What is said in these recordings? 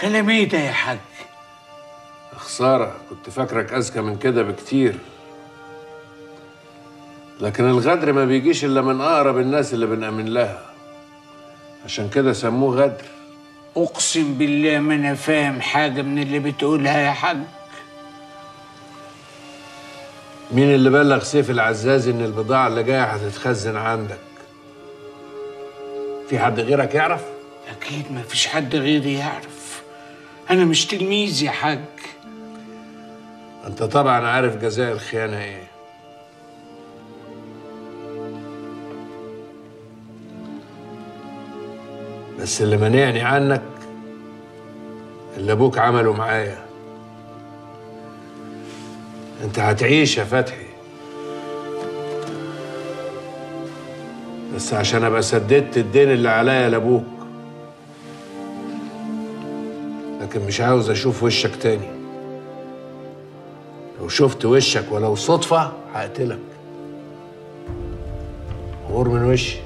كلام ايه ده يا حاج خسارة كنت فاكرك أذكى من كده بكتير لكن الغدر ما بيجيش إلا من أقرب الناس اللي بنأمن لها عشان كده سموه غدر اقسم بالله ما انا فاهم حاجه من اللي بتقولها يا حاج مين اللي بلغ سيف العزاز إن البضاعة اللي جاية هتتخزن عندك؟ في حد غيرك يعرف؟ اكيد ما فيش حد غيري يعرف انا مش تلميذ يا حاج أنت طبعا عارف جزاء الخيانة إيه بس اللي مانعني عنك اللي أبوك عمله معايا أنت هتعيش يا فتحي بس عشان أبقى سددت الدين اللي عليا لأبوك لكن مش عاوز أشوف وشك تاني لو شفت وشك ولو صدفة هقتلك غور من وشي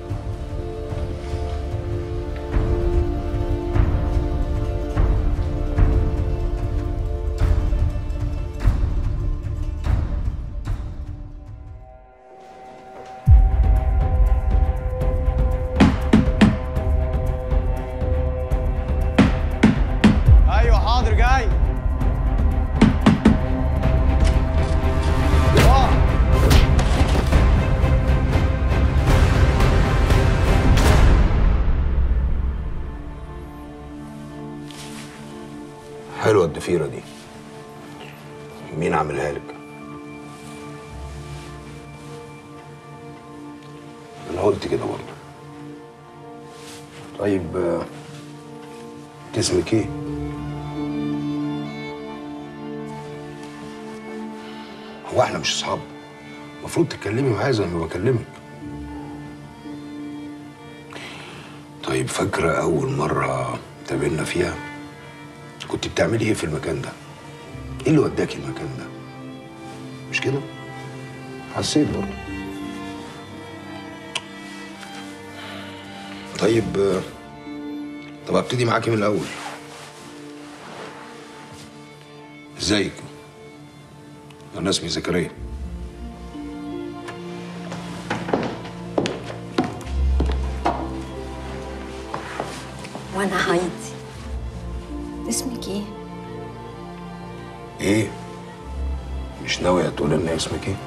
ايوه حاضر جاي آه. حلوه الضفيره دي مين عاملها لك انا قلت كده برضه طيب آه، انت اسمك ايه هو احنا مش اصحاب المفروض تتكلمي معايا زي ما بكلمك طيب فاكره اول مره تقابلنا فيها كنت بتعملي ايه في المكان ده؟ ايه اللي وداكي المكان ده؟ مش كده؟ حسيت برضه طيب آه، طب ابتدي معاكي من الاول ازيك؟ انا اسمي زكريا وانا هايدي اسمك ايه ايه؟ مش ناوية تقول ان اسمك ايه؟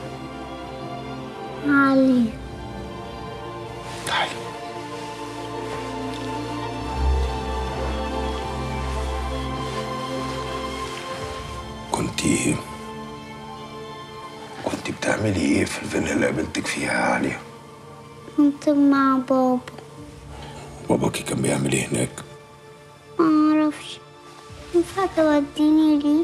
علي تعالي كنت كنت بتعملي ايه في الفيلا اللي قابلتك فيها يا عليا؟ كنت مع بابا باباكي كان بيعمل ايه هناك؟ معرفش ينفع توديني ليه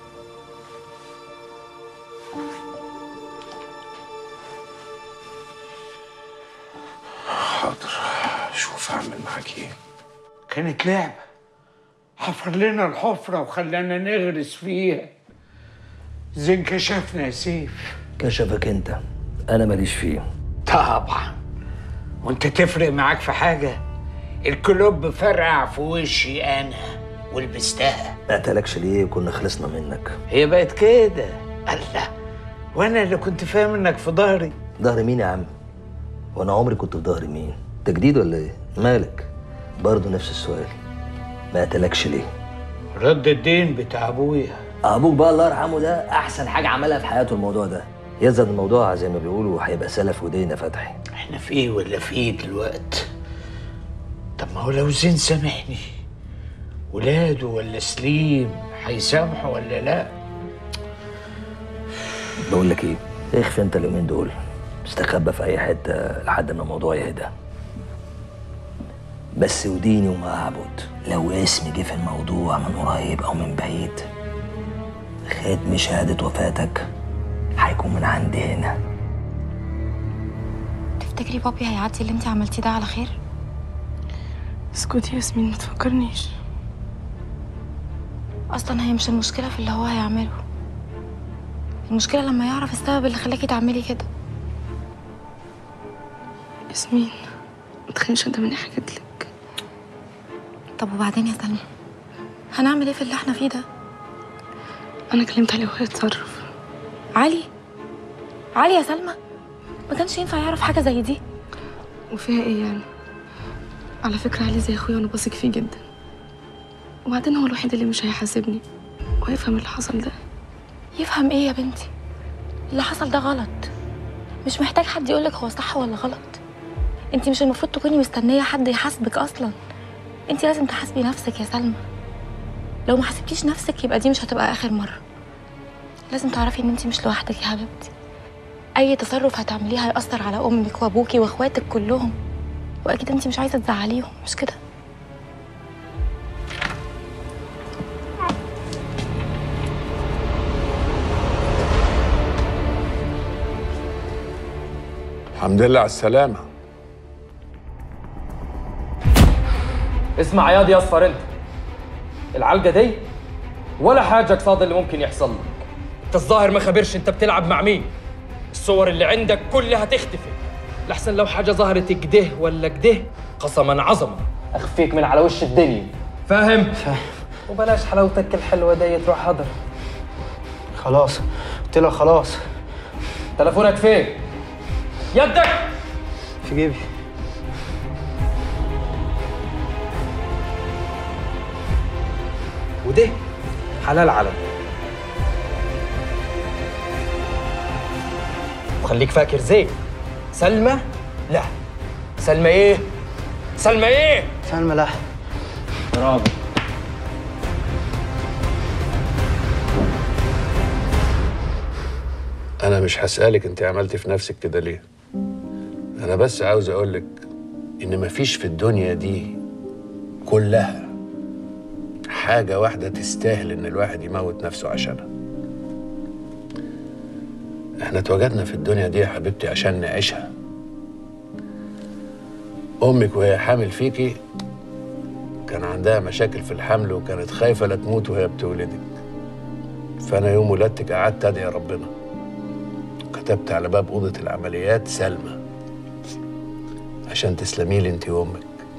حاضر شوف هعمل معاك ايه كانت لعبه حفر لنا الحفره وخلانا نغرس فيها زين كشفنا يا سيف كشفك انت انا ماليش فيه طبعا وانت تفرق معاك في حاجه الكلوب فرقع في وشي انا ولبستها ما قتلكش ليه كنا خلصنا منك هي بقت كده الله وانا اللي كنت فاهم انك في ظهري ظهر مين يا عم وانا عمري كنت في ظهر مين تجديد ولا ايه مالك برضه نفس السؤال ما قتلكش ليه رد الدين بتاع ابويا ابوك بقى الله يرحمه ده احسن حاجه عملها في حياته الموضوع ده يزن الموضوع زي ما بيقولوا هيبقى سلف ودينا فتحي احنا في ايه ولا في ايه دلوقت طب ما هو لو زين سامحني ولاده ولا سليم هيسامحوا ولا لا بقول لك ايه اخفي انت اليومين دول استخبى في اي حته لحد ما الموضوع يهدى بس وديني وما اعبد لو اسمي جه في الموضوع من قريب او من بعيد ختم شهاده وفاتك هيكون من عندي هنا تفتكري بابي هيعدي اللي انت عملتيه ده على خير اسكتي يا ياسمين ما تفكرنيش اصلا هي مش المشكله في اللي هو هيعمله المشكله لما يعرف السبب اللي خلاكي تعملي كده ياسمين ما تخلينيش قدام اني حكيت لك طب وبعدين يا سلمى هنعمل ايه في اللي احنا فيه ده انا كلمت عليه وهو يتصرف علي علي يا سلمى ما كانش ينفع يعرف حاجه زي دي وفيها ايه يعني على فكرة علي زي اخويا وانا بثق فيه جدا وبعدين هو الوحيد اللي مش هيحاسبني وهيفهم اللي حصل ده يفهم ايه يا بنتي اللي حصل ده غلط مش محتاج حد يقولك هو صح ولا غلط انت مش المفروض تكوني مستنيه حد يحاسبك اصلا انت لازم تحاسبي نفسك يا سلمى لو ما حاسبتيش نفسك يبقى دي مش هتبقى اخر مره لازم تعرفي ان انت مش لوحدك يا حبيبتي اي تصرف هتعمليه هيأثر على امك وابوكي واخواتك كلهم واكيد انت مش عايزه تزعليهم مش كده الحمد لله على السلامة اسمع ياض يا اصفر انت العلقه دي ولا حاجه قصاد اللي ممكن يحصل لك انت الظاهر ما خبرش انت بتلعب مع مين الصور اللي عندك كلها تختفي لحسن لو حاجه ظهرت كده ولا كده قسما عظما اخفيك من على وش الدنيا فاهم فاهم وبلاش حلاوتك الحلوه دي تروح هدر خلاص قلت لك خلاص تليفونك فين يدك في جيبي وده حلال علم وخليك فاكر زين سلمى لا سلمى ايه سلمى ايه سلمى لا برافو أنا مش هسألك أنت عملتي في نفسك كده ليه أنا بس عاوز أقولك إن مفيش في الدنيا دي كلها حاجة واحدة تستاهل إن الواحد يموت نفسه عشانها إحنا اتوجدنا في الدنيا دي يا حبيبتي عشان نعيشها أمك وهي حامل فيكي كان عندها مشاكل في الحمل وكانت خايفة لا تموت وهي بتولدك فأنا يوم ولادتك قعدت أدعي ربنا كتبت على باب أوضة العمليات سلمى عشان تسلمي لي انت وامك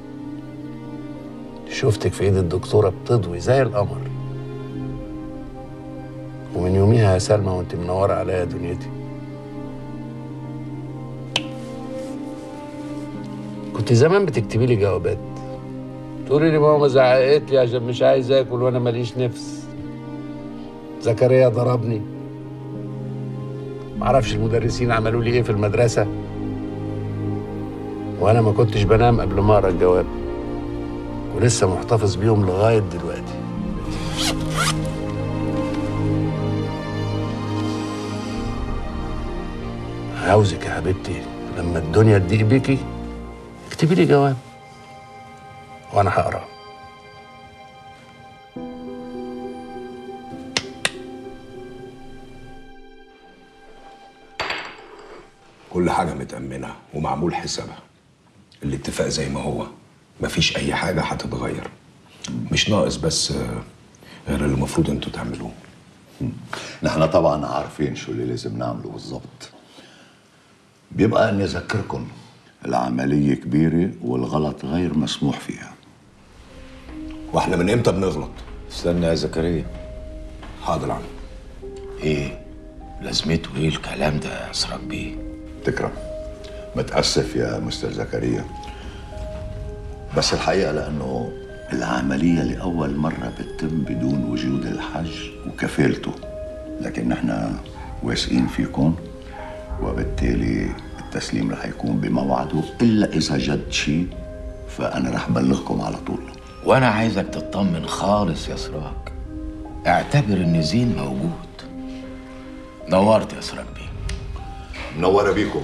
شفتك في ايد الدكتورة بتضوي زي القمر ومن يوميها يا سلمى وانت منورة عليا دنيتي كنت زمان بتكتبي لي جوابات تقولي لي ماما زعقت لي عشان مش عايز اكل وانا ماليش نفس زكريا ضربني معرفش المدرسين عملوا لي ايه في المدرسه وانا ما كنتش بنام قبل ما اقرا الجواب ولسه محتفظ بيهم لغايه دلوقتي عاوزك يا حبيبتي لما الدنيا تضيق بيكي اكتبي لي جواب وانا هقرا كل حاجة متأمنة ومعمول حسابها الاتفاق زي ما هو مفيش أي حاجة هتتغير مش ناقص بس آه، غير اللي المفروض انتوا تعملوه نحن طبعا عارفين شو اللي لازم نعمله بالضبط بيبقى نذكركم العملية كبيرة والغلط غير مسموح فيها واحنا من امتى بنغلط؟ استنى يا زكريا حاضر عم ايه لازمته ايه الكلام ده يا اسرك بيه تكرم متأسف يا مستر زكريا بس الحقيقة لأنه العملية لأول مرة بتتم بدون وجود الحج وكفالته لكن نحن واثقين فيكم وبالتالي التسليم رح يكون بموعده إلا إذا جد شيء فأنا رح بلغكم على طول وانا عايزك تطمن خالص يا سراج اعتبر ان زين موجود نورت يا سراج بيه منورة بيكم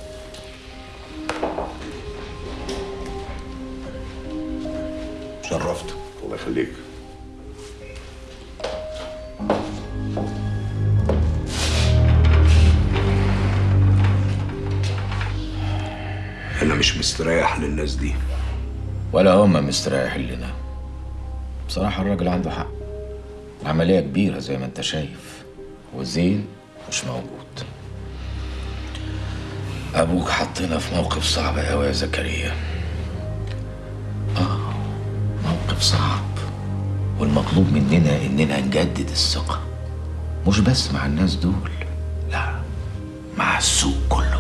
شرفت الله يخليك أنا مش مستريح للناس دي ولا هم مستريحين لنا بصراحة الراجل عنده حق العملية كبيرة زي ما انت شايف وزين مش موجود أبوك حطينا في موقف صعب أوي يا زكريا آه موقف صعب والمطلوب مننا إننا نجدد الثقة مش بس مع الناس دول لا مع السوق كله